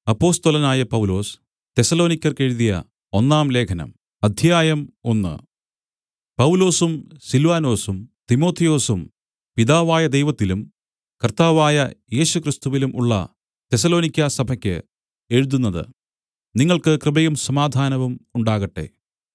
അപ്പൊസ്തലനായ പൗലൊസ് തെസ്സലോനിക്യർക്കെഴുതിയ ഒന്നാം ലേഖനം അധ്യായം ഒന്ന് പൗലൊസും സില്വാനൊസും തിമൊഥെയൊസും പിതാവായ ദൈവത്തിലും കർത്താവായ യേശുക്രിസ്തുവിലും ഉള്ള തെസ്സലോനിക്യ സഭയ്ക്ക് എഴുതുന്നത് നിങ്ങൾക്ക് കൃപയും സമാധാനവും ഉണ്ടാകട്ടെ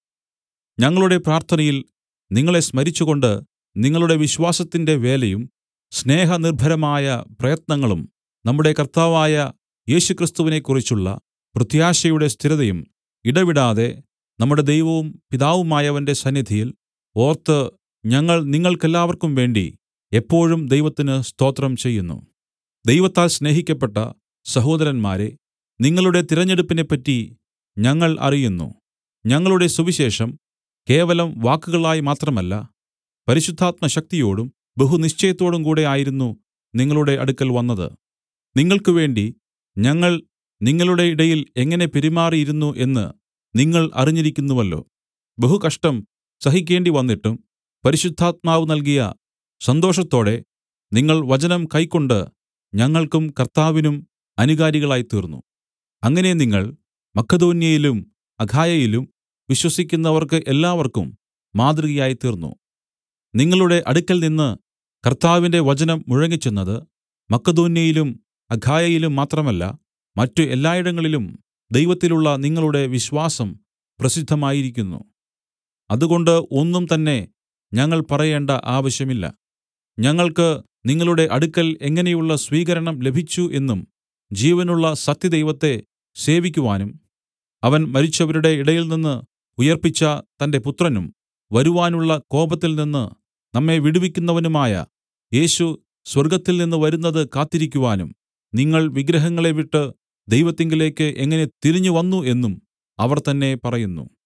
ഞങ്ങളുടെ പ്രാർത്ഥനയിൽ നിങ്ങളെ സ്മരിച്ചുകൊണ്ട് നിങ്ങളുടെ വിശ്വാസത്തിന്റെ വേലയും സ്നേഹനിർഭരമായ പ്രയത്നങ്ങളും നമ്മുടെ കർത്താവായ യേശുക്രിസ്തുവിനെക്കുറിച്ചുള്ള പ്രത്യാശയുടെ സ്ഥിരതയും ഇടവിടാതെ നമ്മുടെ ദൈവവും പിതാവുമായവന്റെ സന്നിധിയിൽ ഓർത്ത് ഞങ്ങൾ നിങ്ങൾക്കെല്ലാവർക്കും വേണ്ടി എപ്പോഴും ദൈവത്തിന് സ്തോത്രം ചെയ്യുന്നു ദൈവത്താൽ സ്നേഹിക്കപ്പെട്ട സഹോദരന്മാരെ നിങ്ങളുടെ തിരഞ്ഞെടുപ്പിനെപ്പറ്റി ഞങ്ങൾ അറിയുന്നു ഞങ്ങളുടെ സുവിശേഷം കേവലം വാക്കുകളായി മാത്രമല്ല പരിശുദ്ധാത്മശക്തിയോടും ബഹുനിശ്ചയത്തോടും കൂടെ ആയിരുന്നു നിങ്ങളുടെ അടുക്കൽ വന്നത് നിങ്ങൾക്കുവേണ്ടി ഞങ്ങൾ നിങ്ങളുടെ ഇടയിൽ എങ്ങനെ പെരുമാറിയിരുന്നു എന്ന് നിങ്ങൾ അറിഞ്ഞിരിക്കുന്നുവല്ലോ ബഹുകഷ്ടം സഹിക്കേണ്ടിവന്നിട്ടും പരിശുദ്ധാത്മാവ് നൽകിയ സന്തോഷത്തോടെ നിങ്ങൾ വചനം കൈക്കൊണ്ട് ഞങ്ങൾക്കും കർത്താവിനും അനുകാരികളായിത്തീർന്നു അങ്ങനെ നിങ്ങൾ മക്കെദോന്യയിലും അഖായയിലും വിശ്വസിക്കുന്നവർക്ക് എല്ലാവർക്കും മാതൃകയായിത്തീർന്നു നിങ്ങളുടെ അടുക്കൽനിന്ന് കർത്താവിന്റെ വചനം മുഴങ്ങിച്ചെന്നത് മക്കെദോന്യയിലും അഖായയിലും മാത്രമല്ല മറ്റു എല്ലായിടങ്ങളിലും ദൈവത്തിലുള്ള നിങ്ങളുടെ വിശ്വാസം പ്രസിദ്ധമായിരിക്കുന്നു അതുകൊണ്ട് ഒന്നും തന്നെ ഞങ്ങൾ പറയേണ്ട ആവശ്യമില്ല ഞങ്ങൾക്ക് നിങ്ങളുടെ അടുക്കൽ എങ്ങനെയുള്ള സ്വീകരണം ലഭിച്ചു എന്നും ജീവനുള്ള സത്യദൈവത്തെ സേവിക്കുവാനും അവൻ മരിച്ചവരുടെ ഇടയിൽനിന്ന് ഉയിർപ്പിച്ച തന്റെ പുത്രനും വരുവാനുള്ള കോപത്തിൽനിന്ന് നമ്മെ വിടുവിക്കുന്നവനുമായ യേശു സ്വർഗ്ഗത്തിൽനിന്ന് വരുന്നത് കാത്തിരിക്കുവാനും നിങ്ങൾ വിഗ്രഹങ്ങളെ വിട്ട് ദൈവത്തിങ്കലേക്ക് എങ്ങനെ തിരിഞ്ഞുവന്നു എന്നും അവർ തന്നെ പറയുന്നു